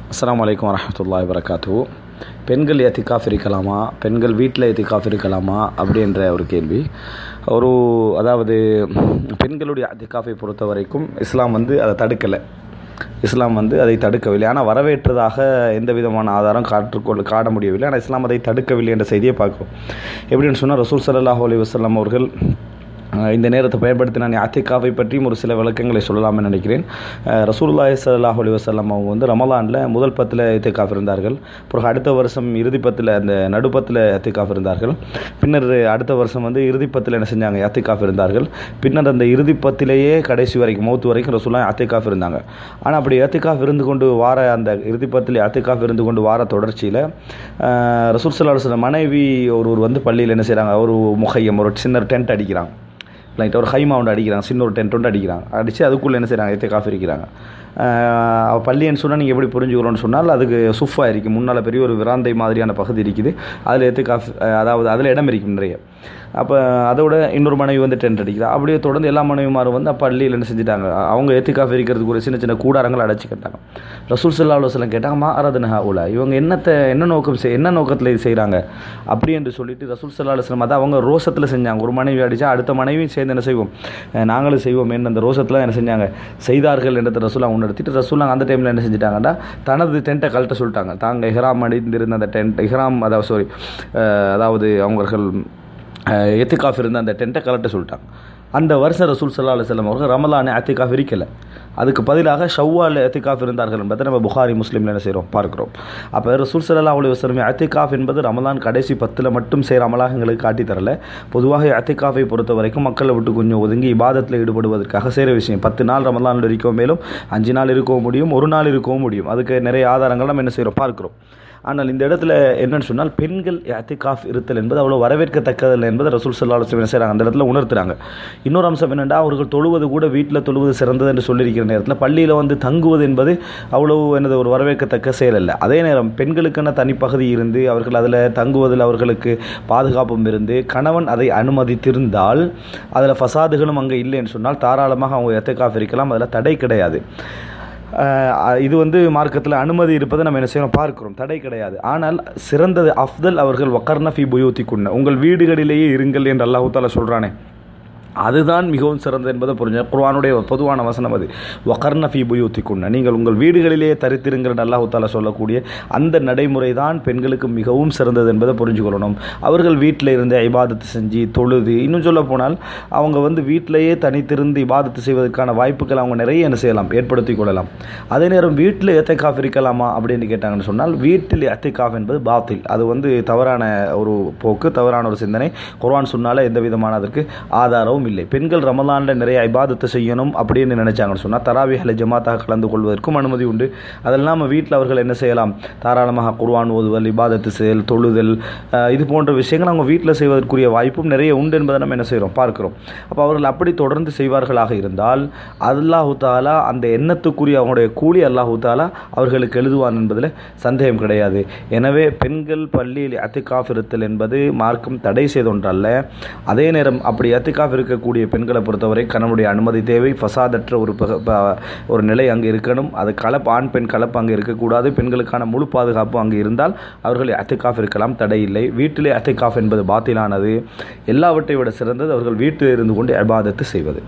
அஸ்ஸலாமு அலைக்கும் வரஹ்மத்துல்லாஹி வரகாத்து பெண்கள் எத்திகாஃப் இருக்கலாமா பெண்கள் வீட்டில் எத்திகாஃப் இருக்கலாமா அப்படின்ற ஒரு கேள்வி ஒரு அதாவது பெண்களுடைய எத்திகாஃபை பொறுத்த வரைக்கும் இஸ்லாம் வந்து அதை தடுக்கலை இஸ்லாம் வந்து அதை தடுக்கவில்லை ஆனால் வரவேற்றதாக எந்த விதமான ஆதாரம் காற்றுக்கொள்ள காட்ட முடியவில்லை ஆனால் இஸ்லாம் அதை தடுக்கவில்லை என்ற செய்தியை பார்க்கிறோம் எப்படின்னு சொன்னால் ரசூல் ஸல்லல்லாஹு அலைஹி வஸல்லம் அவர்கள் அஹ் இந்த நேரத்தை பயன்படுத்தி நான் அத்திகாவை பற்றியும் ஒரு சில விளக்கங்களை சொல்லலாம்னு நினைக்கிறேன் அஹ் ரசூலுல்லாஹி ஸல்லல்லாஹு அலைஹி வஸல்லம் அவங்க வந்து ரமலானில் முதல் பத்தில் இத்திகாஃப் இருந்தார்கள் பிறகு அடுத்த வருஷம் இறுதி பத்தில் அந்த நடுப்பத்தில் அத்திகாஃப் இருந்தார்கள் பின்னர் அடுத்த வருஷம் வந்து இறுதி பத்தில் என்ன செஞ்சாங்க அத்திகாஃப் இருந்தார்கள் பின்னர் அந்த இறுதி பத்திலேயே கடைசி வரைக்கும் மௌத்து வரைக்கும் ரசூல்லா அத்திகாஃப் இருந்தாங்க ஆனால் அப்படி அத்திகாஃப் இருந்து கொண்டு வார அந்த இறுதி பத்தில் அத்திகாஃப் இருந்து கொண்டு வார தொடர்ச்சியில் ரசூல் ஸல்லல்லாஹு அலைஹி வஸல்லம் மனைவி ஒருவர் வந்து பள்ளியில் என்ன செய்கிறாங்க ஒரு முகையம் ஒரு சின்ன டென்ட் அடிக்கிறாங்க லைட் ஒரு ஹைமா ஒன்று அடிக்கிறாங்க சின்ன ஒரு டென்ட் ஒன்று அடிக்கிறாங்க அடித்து அதுக்குள்ளே என்ன செய்கிறாங்க எத்தை காஃபி இருக்கிறாங்க அவள் பள்ளின்னு சொன்னால் நீங்கள் எப்படி புரிஞ்சுக்கிறோன்னு சொன்னால் அதுக்கு சுஃபாக இருக்குது முன்னால் பெரிய ஒரு விராந்தை மாதிரியான பகுதி இருக்குது அதில் எத்து காஃபி அதாவது அதில் இடம் இருக்கும் நிறைய அப்போ அதோட இன்னொரு மனைவி வந்து டென்ட் அடிக்கிறா அப்படியே தொடர்ந்து எல்லா மனைவிமாரும் வந்து அப்போ பள்ளியில் என்ன செஞ்சுட்டாங்க அவங்க ஏற்றி காஃபி இருக்கிறதுக்கு ஒரு சின்ன சின்ன கூடாரங்கள் அடைச்சிக்கிட்டாங்க ரசூல் சல்லா அலுவலம் கேட்டாங்க மா அரதனஹா உலா இவங்க என்னத்தை என்ன நோக்கம் செய் என்ன நோக்கத்தில் இது செய்கிறாங்க அப்படி என்று சொல்லிட்டு ரசூல் சல்லா அலுவலம் அதை அவங்க ரோசத்தில் செஞ்சாங்க ஒரு மனைவி அடித்தா அடுத்த மனைவியும் சேர்ந்து என்ன செய்வோம் நாங்களும் செய்வோம் என்ன அந்த ரோசத்தில் என்ன செஞ்சாங்க செய்தார்கள் என்றதை ரசூலா உணர்த்திட்டு ரசூலா அந்த டைமில் என்ன செஞ்சுட்டாங்கன்னா தனது டென்ட்டை கழட்ட சொல்லிட்டாங்க தாங்க இஹ்ராம் அடிந்திருந்த அந்த டென்ட் இஹ்ராம் அதாவது சாரி அதாவது அவர்கள் எத்திகாஃப் இருந்த அந்த டென்ட்டை கலட்ட சொல்லிட்டாங்க அந்த வருஷம் ரசூல் சல்லா அலுவலம் அவர்கள் ரமலான அத்திகாஃப் இருக்கலை அதுக்கு பதிலாக ஷவ்வால் எத்திகாஃப் இருந்தார்கள் என்பதை நம்ம புகாரி முஸ்லீமில் என்ன செய்கிறோம் பார்க்குறோம் அப்போ ரசூல் சல்லா அலி வஸ்லமே அத்திகாஃப் என்பது ரமலான் கடைசி பத்தில் மட்டும் செய்கிற அமலாக எங்களுக்கு காட்டித் தரல பொதுவாக அத்திகாஃபை பொறுத்த வரைக்கும் மக்களை விட்டு கொஞ்சம் ஒதுங்கி இபாதத்தில் ஈடுபடுவதற்காக செய்கிற விஷயம் பத்து நாள் ரமலான் இருக்கவும் மேலும் அஞ்சு நாள் இருக்கவும் முடியும் ஒரு நாள் இருக்கவும் முடியும் அதுக்கு நிறைய ஆதாரங்கள் நம்ம என்ன செய்கிறோம் பார்க்குறோம் ஆனால் இந்த இடத்துல என்னன்னு சொன்னால் பெண்கள் அத்திகாஃப் இருத்தல் என்பது அவ்வளோ வரவேற்கத்தக்கதில்லை என்பதை ரசூல் சல்லா அலுவலம் என்ன செய்கிறாங்க அந்த இடத்துல உணர்த்துறாங்க இன்னொரு அம்சம் என்னென்னா அவர்கள் தொழுவது கூட வீட்டில் தொழுவது சிறந்தது என்று சொல்லியிருக்கிற நேரத்தில் பள்ளியில் வந்து தங்குவது என்பது அவ்வளோ எனது ஒரு வரவேற்கத்தக்க செயல் அல்ல அதே நேரம் பெண்களுக்கென தனிப்பகுதி இருந்து அவர்கள் அதில் தங்குவதில் அவர்களுக்கு பாதுகாப்பும் இருந்து கணவன் அதை அனுமதித்திருந்தால் அதில் ஃபசாதுகளும் அங்கே இல்லைன்னு சொன்னால் தாராளமாக அவங்க எத்தக்காஃப் இருக்கலாம் அதில் தடை கிடையாது இது வந்து மார்க்கத்தில் அனுமதி இருப்பதை நம்ம என்ன செய்யணும் பார்க்கிறோம் தடை கிடையாது ஆனால் சிறந்தது அஃப்தல் அவர்கள் வக்கர்ன ஃபி புயோத்தி குன்ன உங்கள் வீடுகளிலேயே இருங்கள் என்று அல்லாஹூ தாலா சொல்கிறானே அதுதான் மிகவும் சிறந்தது என்பதை புரிஞ்ச குர்வானுடைய பொதுவான வசனம் அது வகர்ன ஃபி புயூத்திக்குன்ன நீங்கள் உங்கள் வீடுகளிலேயே தரித்திருங்கிற அல்லாஹு தாலா சொல்லக்கூடிய அந்த நடைமுறை தான் பெண்களுக்கு மிகவும் சிறந்தது என்பதை புரிஞ்சு கொள்ளணும் அவர்கள் வீட்டில் இருந்து இபாதத்து செஞ்சு தொழுது இன்னும் சொல்ல போனால் அவங்க வந்து வீட்டிலேயே தனித்திருந்து இபாதத்து செய்வதற்கான வாய்ப்புகள் அவங்க நிறைய என்ன செய்யலாம் ஏற்படுத்தி கொள்ளலாம் அதே நேரம் வீட்டில் எத்தைக்காஃப் இருக்கலாமா அப்படின்னு கேட்டாங்கன்னு சொன்னால் வீட்டில் எத்தைக்காஃப் என்பது பாத்தில் அது வந்து தவறான ஒரு போக்கு தவறான ஒரு சிந்தனை குர்வான் சொன்னால எந்த விதமான அதற்கு ஆதாரமும் இல்லை பெண்கள் ரமலானில் நிறைய இபாதத்தை செய்யணும் அப்படின்னு நினைச்சாங்கன்னு சொன்னால் தராவிகளை ஜமாத்தாக கலந்து கொள்வதற்கும் அனுமதி உண்டு அது இல்லாமல் வீட்டில் அவர்கள் என்ன செய்யலாம் தாராளமாக குர்வான் ஓதுவல் இபாதத்து செயல் தொழுதல் இது போன்ற விஷயங்கள் அவங்க வீட்டில் செய்வதற்குரிய வாய்ப்பும் நிறைய உண்டு என்பதை நம்ம என்ன செய்கிறோம் பார்க்கிறோம் அப்போ அவர்கள் அப்படி தொடர்ந்து செய்வார்களாக இருந்தால் அல்லாஹு தாலா அந்த எண்ணத்துக்குரிய அவங்களுடைய கூலி அல்லாஹு தாலா அவர்களுக்கு எழுதுவான் என்பதில் சந்தேகம் கிடையாது எனவே பெண்கள் பள்ளியில் அத்திகாஃப் இருத்தல் என்பது மார்க்கம் தடை செய்தொன்றல்ல அதே நேரம் அப்படி அத்திகாஃப் இருக்கக்கூடிய பெண்களை பொறுத்தவரை கணவனுடைய அனுமதி தேவை ஃபசாதற்ற ஒரு ஒரு நிலை அங்கே இருக்கணும் அது கலப்பு ஆண் பெண் கலப்பு அங்கே இருக்கக்கூடாது பெண்களுக்கான முழு பாதுகாப்பு அங்கே இருந்தால் அவர்கள் அத்திகாஃப் இருக்கலாம் தடை இல்லை வீட்டிலே அத்திகாஃப் என்பது பாத்திலானது எல்லாவற்றை விட சிறந்தது அவர்கள் வீட்டில் இருந்து கொண்டு அபாதத்து செய்வது